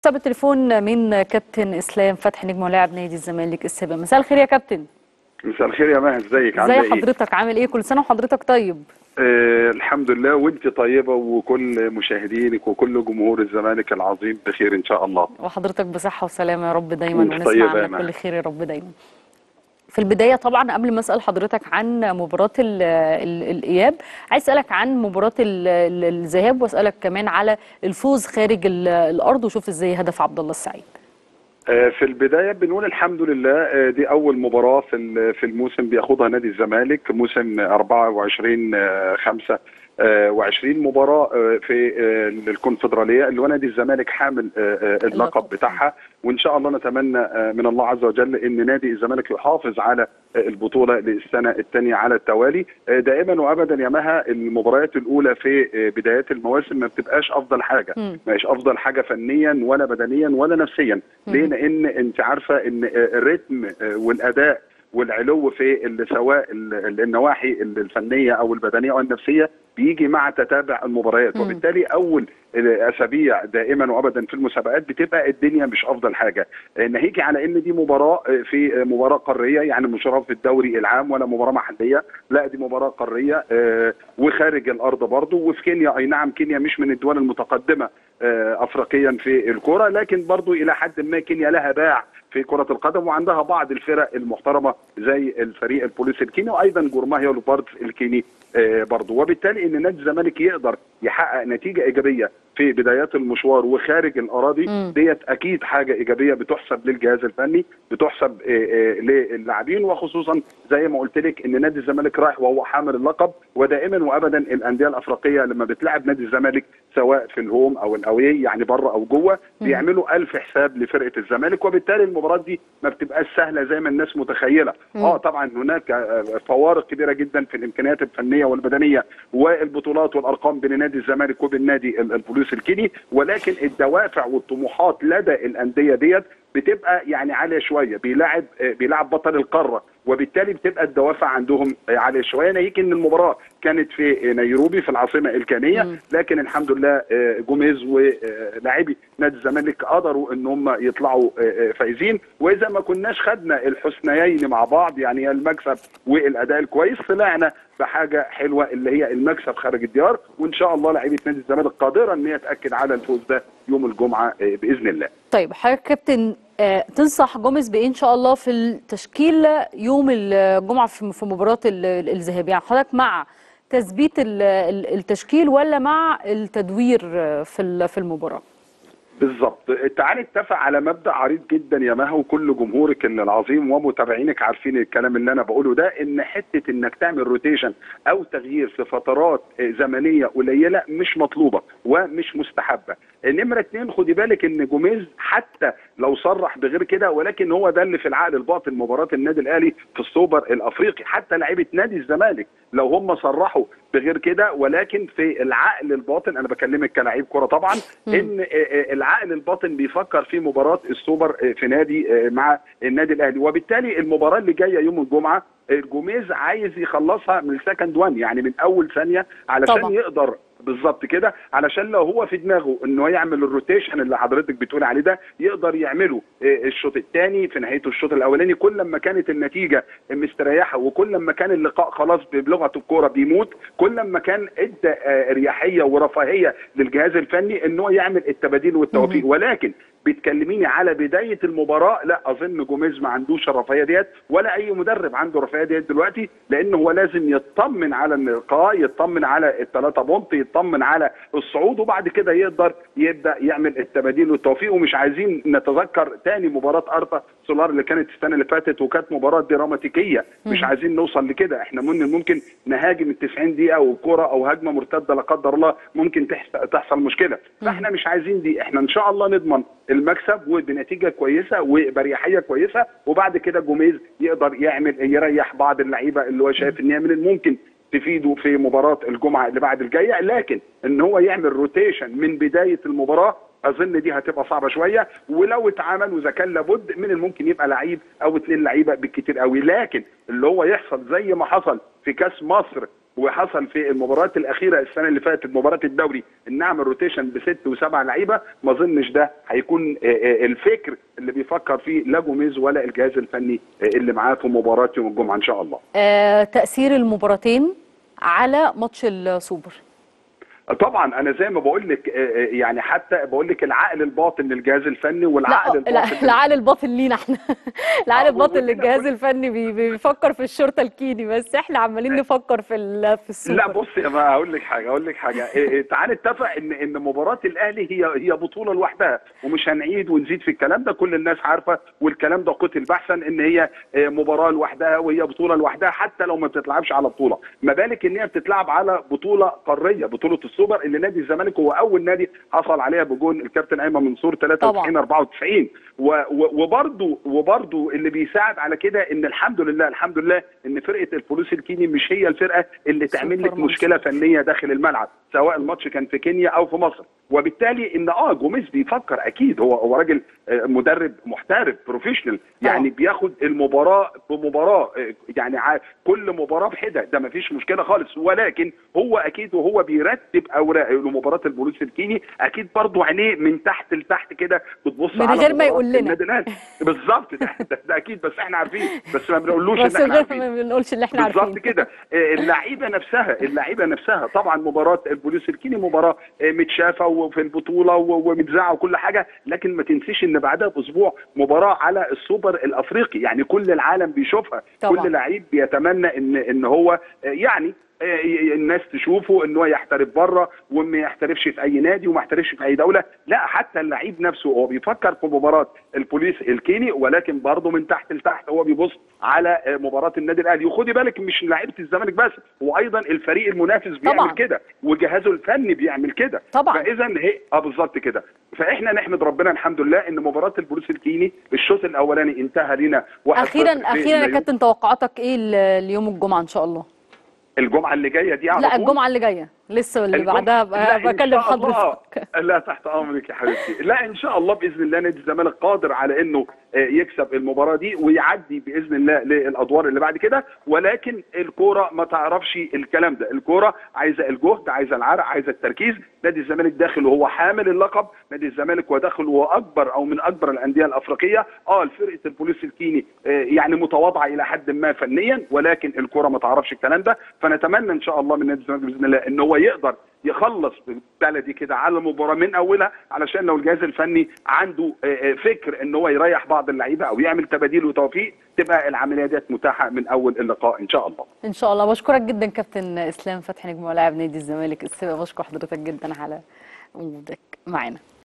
حساب التليفون من كابتن اسلام فتحي نجم ولاعب نادي الزمالك السابق مساء الخير يا كابتن مساء الخير يا ماهر ازيك عامله ازي ايه؟ حضرتك عامل ايه كل سنه وحضرتك طيب آه الحمد لله وانت طيبه وكل مشاهدينك وكل جمهور الزمالك العظيم بخير ان شاء الله وحضرتك بصحه وسلامه يا رب دايما وانت ونسمع طيبة يا عنك مها. كل خير يا رب دايما في البدايه طبعا قبل ما اسال حضرتك عن مباراه ال ال الاياب عايز اسالك عن مباراه ال- ال- الذهاب واسالك كمان على الفوز خارج ال- الارض وشوف ازاي هدف عبد الله السعيد آه في البدايه بنقول الحمد لله آه دي اول مباراه في ال- في الموسم بياخدها نادي الزمالك موسم 24 آه 5 و20 مباراه آه، في آه، الكونفدراليه اللي هو نادي الزمالك حامل آه، آه، اللقب بتاعها وان شاء الله نتمنى آه، من الله عز وجل ان نادي الزمالك يحافظ على آه، البطوله للسنه الثانيه على التوالي آه، دائما وابدا يا مها المباريات الاولى في آه، بدايات المواسم ما بتبقاش افضل حاجه مم. مش افضل حاجه فنيا ولا بدنيا ولا نفسيا ليه لان انت عارفه ان آه، الريتم آه، والاداء والعلو في ال- سواء ال- ال- النواحي ال- الفنيه او البدنيه او النفسيه بيجي مع تتابع المباريات مم. وبالتالي اول اسابيع دائما وابدا في المسابقات بتبقى الدنيا مش افضل حاجه ناهيكي على ان دي مباراه في مباراه قاريه يعني مش في الدوري العام ولا مباراه محليه لا دي مباراه قاريه آه، وخارج الارض برضه وفي كينيا اي نعم كينيا مش من الدول المتقدمه آه، افريقيا في الكره لكن برضه الى حد ما كينيا لها باع في كرة القدم وعندها بعض الفرق المحترمة زي الفريق البوليس الكيني وأيضا جورماهيا لوبارد الكيني آه، برضه وبالتالي ان نادي الزمالك يقدر يحقق نتيجه ايجابيه في بدايات المشوار وخارج الاراضي مم. ديت اكيد حاجه ايجابيه بتحسب للجهاز الفني بتحسب آه، آه، للاعبين وخصوصا زي ما قلت لك ان نادي الزمالك رايح وهو حامل اللقب ودائما وابدا الانديه الافريقيه لما بتلعب نادي الزمالك سواء في الهوم او الاوي يعني بره او جوه بيعملوا الف حساب لفرقه الزمالك وبالتالي المباراه دي ما بتبقاش سهله زي ما الناس متخيله اه طبعا هناك آه، فوارق كبيره جدا في الامكانيات الفنيه والبدنيه والبطولات والارقام بين نادي الزمالك وبين نادي ال- البوليس الكيني ولكن الدوافع والطموحات لدى الانديه ديت بتبقى يعني عاليه شويه بيلاعب آه، بيلاعب بطل القاره وبالتالي بتبقى الدوافع عندهم آه، عاليه شويه ناهيك ان المباراه كانت في آه، نيروبي في العاصمه الكينيه لكن الحمد لله آه، جوميز ولاعبي نادي الزمالك قدروا ان هم يطلعوا آه، آه، فايزين واذا ما كناش خدنا الحسنيين مع بعض يعني المكسب والاداء الكويس طلعنا بحاجه حلوه اللي هي المكسب خارج الديار وان شاء الله لعيبه نادي الزمالك قادره ان هي تاكد على الفوز ده يوم الجمعه آه، باذن الله طيب حضرتك كابتن آه، تنصح جوميز بايه ان شاء الله في التشكيل يوم الجمعه في في مباراه ال- ال- الذهاب يعني حضرتك مع تثبيت ال- ال- التشكيل ولا مع التدوير آه، في ال- في المباراه بالظبط تعالي نتفق على مبدا عريض جدا يا مها وكل جمهورك العظيم ومتابعينك عارفين الكلام اللي انا بقوله ده ان حته انك تعمل روتيشن او تغيير في فترات زمنيه قليله مش مطلوبه ومش مستحبه نمره اتنين خدي بالك ان جوميز حتى لو صرح بغير كده ولكن هو ده اللي في العقل الباطن مباراه النادي الاهلي في السوبر الافريقي حتى لعيبه نادي الزمالك لو هم صرحوا بغير كده ولكن في العقل الباطن انا بكلمك كلاعب كره طبعا ان آه، آه، العقل الباطن بيفكر في مباراه السوبر آه، في نادي آه، مع النادي الاهلي وبالتالي المباراه اللي جايه يوم الجمعه آه، جوميز عايز يخلصها من السكند وان يعني من اول ثانيه علشان طبعا. يقدر بالظبط كده علشان لو هو في دماغه انه يعمل الروتيشن اللي حضرتك بتقول عليه ده يقدر يعمله آه، الشوط الثاني في نهايه الشوط الاولاني كل ما كانت النتيجه مستريحه وكل ما كان اللقاء خلاص بلغه الكوره بيموت كل ما كان ادى آه، اريحيه ورفاهيه للجهاز الفني ان هو يعمل التباديل والتوفيق ولكن بتكلميني على بدايه المباراه لا اظن جوميز ما عندوش الرفاهيه ديت ولا اي مدرب عنده الرفاهيه ديت دلوقتي لان هو لازم يطمن على اللقاء يطمن على الثلاثه بونت يطمن على الصعود وبعد كده يقدر يبدا يعمل التباديل والتوفيق ومش عايزين نتذكر تاني مباراه ارتا سولار اللي كانت السنه اللي فاتت وكانت مباراه دراماتيكيه مش عايزين نوصل لكده احنا من ممكن نهاجم ال 90 دقيقه وكره او هجمه مرتده لا قدر الله ممكن تحس- تحصل مشكله فاحنا مش عايزين دي احنا ان شاء الله نضمن المكسب وبنتيجه كويسه وبريحيه كويسه وبعد كده جوميز يقدر يعمل يريح بعض اللعيبه اللي هو شايف ان هي من الممكن تفيده في مباراه الجمعه اللي بعد الجايه لكن ان هو يعمل روتيشن من بدايه المباراه اظن دي هتبقى صعبه شويه ولو اتعمل واذا كان لابد من الممكن يبقى لعيب او اثنين لعيبه بالكتير قوي لكن اللي هو يحصل زي ما حصل في كاس مصر وحصل في المباريات الاخيره السنه اللي فاتت مباراه الدوري ان نعمل روتيشن بست وسبع لعيبه ما اظنش ده هيكون آه، آه، الفكر اللي بيفكر فيه لا جوميز ولا الجهاز الفني آه، اللي معاه في مباراه يوم الجمعه ان شاء الله آه، تأثير المباراتين على ماتش السوبر طبعا انا زي ما بقول لك آه، آه، يعني حتى بقول لك العقل الباطن للجهاز الفني والعقل لا لا الباطن العقل الباطن لينا احنا العقل آه، الباطن ولينا للجهاز كل- الفني بي- بيفكر في الشرطه الكيني بس احنا عمالين نفكر في ال- في السوبر لا بصي بقى هقول لك حاجه اقول لك حاجه إيه إيه تعال نتفق ان ان مباراه الاهلي هي هي بطوله لوحدها ومش هنعيد ونزيد في الكلام ده كل الناس عارفه والكلام ده قتل بحثا ان هي إيه، مباراه لوحدها وهي بطوله لوحدها حتى لو ما بتتلعبش على بطوله ما بالك ان هي بتتلعب على بطوله قاريه بطوله السوبر اللي نادي الزمالك هو اول نادي حصل عليها بجون الكابتن ايمن منصور 93 94 و- و- وبرضه وبرضه اللي بيساعد على كده ان الحمد لله الحمد لله ان فرقه الفلوس الكيني مش هي الفرقه اللي تعمل لك سوبر مشكله فنيه داخل الملعب سواء الماتش كان في كينيا او في مصر وبالتالي ان اه جوميز بيفكر اكيد هو هو راجل آه، مدرب محترف بروفيشنال يعني بياخد المباراه بمباراه آه، يعني ع- كل مباراه بحده ده مفيش مشكله خالص ولكن هو اكيد وهو بيرتب اوراق لمباراه البوليس الكيني اكيد برضه عينيه من تحت لتحت كده بتبص من على غير ما مباراة يقول لنا. النادي الأهلي. بالظبط ده, ده, ده اكيد بس احنا عارفين بس ما بنقولوش بس ان احنا غير عارفين ما بنقولش اللي احنا بالظبط عارفينه كده آه، اللعيبه نفسها اللعيبه نفسها طبعا مباراه البوليس الكيني مباراه آه، متشافه وفي البطوله و- ومتذاعه وكل حاجه لكن ما تنسيش ان بعدها باسبوع مباراه على السوبر الافريقي يعني كل العالم بيشوفها طبعا. كل لعيب بيتمنى ان ان هو آه، يعني آه، الناس تشوفه ان هو يحترف بره وما يحترفش في اي نادي وما يحترفش في اي دوله لا حتى اللعيب نفسه هو بيفكر في مباراه البوليس الكيني ولكن برضه من تحت لتحت هو بيبص على آه، مباراه النادي الاهلي وخدي بالك مش لعيبه الزمالك بس وايضا الفريق المنافس بيعمل طبعا. كده وجهازه الفني بيعمل كده طبعا. فاذا هي اه بالظبط كده فاحنا نحمد ربنا الحمد لله ان مباراه البوليس الكيني الشوط الاولاني انتهى لنا واحد اخيرا صفر في اخيرا يا اليوم- كابتن توقعاتك ايه ل- ليوم الجمعه ان شاء الله الجمعه اللي جايه دي على لا طول الجمعه اللي جايه لسه اللي الجمعة- بعدها لا، ب- إن بكلم شاء الله. حضرتك لا تحت امرك يا حبيبتي لا ان شاء الله باذن الله نادي الزمالك قادر على انه آه، يكسب المباراه دي ويعدي باذن الله للادوار اللي بعد كده ولكن الكوره ما تعرفش الكلام ده الكوره عايزه الجهد عايزه العرق عايزه التركيز نادي الزمالك داخل وهو حامل اللقب نادي الزمالك وداخل وهو اكبر او من اكبر الانديه الافريقيه اه فرقه البوليس الكيني آه، يعني متواضعه الى حد ما فنيا ولكن الكوره ما تعرفش الكلام ده فنتمنى ان شاء الله من نادي الزمالك باذن الله ان هو يقدر يخلص بلدي كده على المباراه من اولها علشان لو الجهاز الفني عنده آه، آه، فكر ان هو يريح بعض اللعيبه او يعمل تباديل وتوفيق تبقى العمليه ديت متاحه من اول اللقاء ان شاء الله ان شاء الله بشكرك جدا كابتن اسلام فتحي نجم ولاعب نادي الزمالك السابق بشكر حضرتك جدا على وجودك معانا